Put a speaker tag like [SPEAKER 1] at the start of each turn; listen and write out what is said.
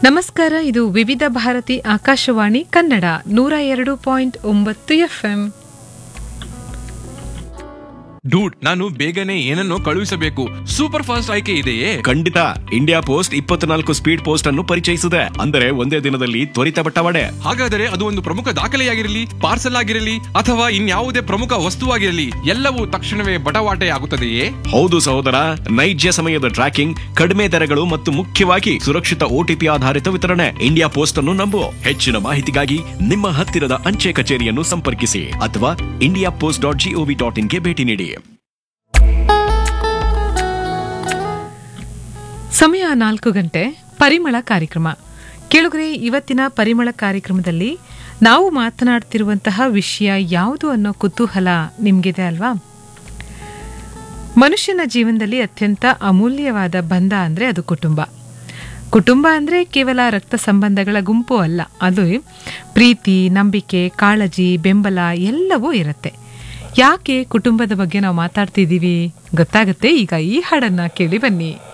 [SPEAKER 1] ನಮಸ್ಕಾರ ಇದು ವಿವಿಧ ಭಾರತಿ ಆಕಾಶವಾಣಿ ಕನ್ನಡ ನೂರ ಎರಡು ಪಾಯಿಂಟ್ ಒಂಬತ್ತು ಎಫ್ಎಂ
[SPEAKER 2] ಡೂಡ್ ನಾನು ಬೇಗನೆ ಏನನ್ನೋ ಕಳುಹಿಸಬೇಕು ಸೂಪರ್ ಫಾಸ್ಟ್ ಆಯ್ಕೆ ಇದೆಯೇ
[SPEAKER 3] ಖಂಡಿತ ಇಂಡಿಯಾ ಪೋಸ್ಟ್ ಇಪ್ಪತ್ನಾಲ್ಕು ಸ್ಪೀಡ್ ಪೋಸ್ಟ್ ಅನ್ನು ಪರಿಚಯಿಸಿದೆ ಅಂದರೆ ಒಂದೇ ದಿನದಲ್ಲಿ ತ್ವರಿತ ಬಟ್ಟವಾಡೆ
[SPEAKER 2] ಹಾಗಾದರೆ ಅದು ಒಂದು ಪ್ರಮುಖ ದಾಖಲೆಯಾಗಿರಲಿ ಪಾರ್ಸಲ್ ಆಗಿರಲಿ ಅಥವಾ ಇನ್ಯಾವುದೇ ಪ್ರಮುಖ ವಸ್ತುವಾಗಿರಲಿ ಎಲ್ಲವೂ ತಕ್ಷಣವೇ ಬಟವಾಟೆ ಆಗುತ್ತದೆಯೇ
[SPEAKER 3] ಹೌದು ಸಹೋದರ ನೈಜ ಸಮಯದ ಟ್ರ್ಯಾಕಿಂಗ್ ಕಡಿಮೆ ದರಗಳು ಮತ್ತು ಮುಖ್ಯವಾಗಿ ಸುರಕ್ಷಿತ ಓಟಿಪಿ ಆಧಾರಿತ ವಿತರಣೆ ಇಂಡಿಯಾ ಪೋಸ್ಟ್ ಅನ್ನು ನಂಬು ಹೆಚ್ಚಿನ ಮಾಹಿತಿಗಾಗಿ ನಿಮ್ಮ ಹತ್ತಿರದ ಅಂಚೆ ಕಚೇರಿಯನ್ನು ಸಂಪರ್ಕಿಸಿ ಅಥವಾ India Post dot G O ಇನ್ಗೆ ಭೇಟಿ ನೀಡಿ
[SPEAKER 1] ಸಮಯ ನಾಲ್ಕು ಗಂಟೆ ಪರಿಮಳ ಕಾರ್ಯಕ್ರಮ ಕೇಳುಗರೆ ಇವತ್ತಿನ ಪರಿಮಳ ಕಾರ್ಯಕ್ರಮದಲ್ಲಿ ನಾವು ಮಾತನಾಡ್ತಿರುವಂತಹ ವಿಷಯ ಯಾವುದು ಅನ್ನೋ ಕುತೂಹಲ ನಿಮ್ಗಿದೆ ಅಲ್ವಾ ಮನುಷ್ಯನ ಜೀವನದಲ್ಲಿ ಅತ್ಯಂತ ಅಮೂಲ್ಯವಾದ ಬಂಧ ಅಂದ್ರೆ ಅದು ಕುಟುಂಬ ಕುಟುಂಬ ಅಂದ್ರೆ ಕೇವಲ ರಕ್ತ ಸಂಬಂಧಗಳ ಗುಂಪು ಅಲ್ಲ ಅದು ಪ್ರೀತಿ ನಂಬಿಕೆ ಕಾಳಜಿ ಬೆಂಬಲ ಎಲ್ಲವೂ ಇರುತ್ತೆ ಯಾಕೆ ಕುಟುಂಬದ ಬಗ್ಗೆ ನಾವು ಮಾತಾಡ್ತಿದ್ದೀವಿ ಗೊತ್ತಾಗುತ್ತೆ ಈಗ ಈ ಹಾಡನ್ನ ಕೇಳಿ ಬನ್ನಿ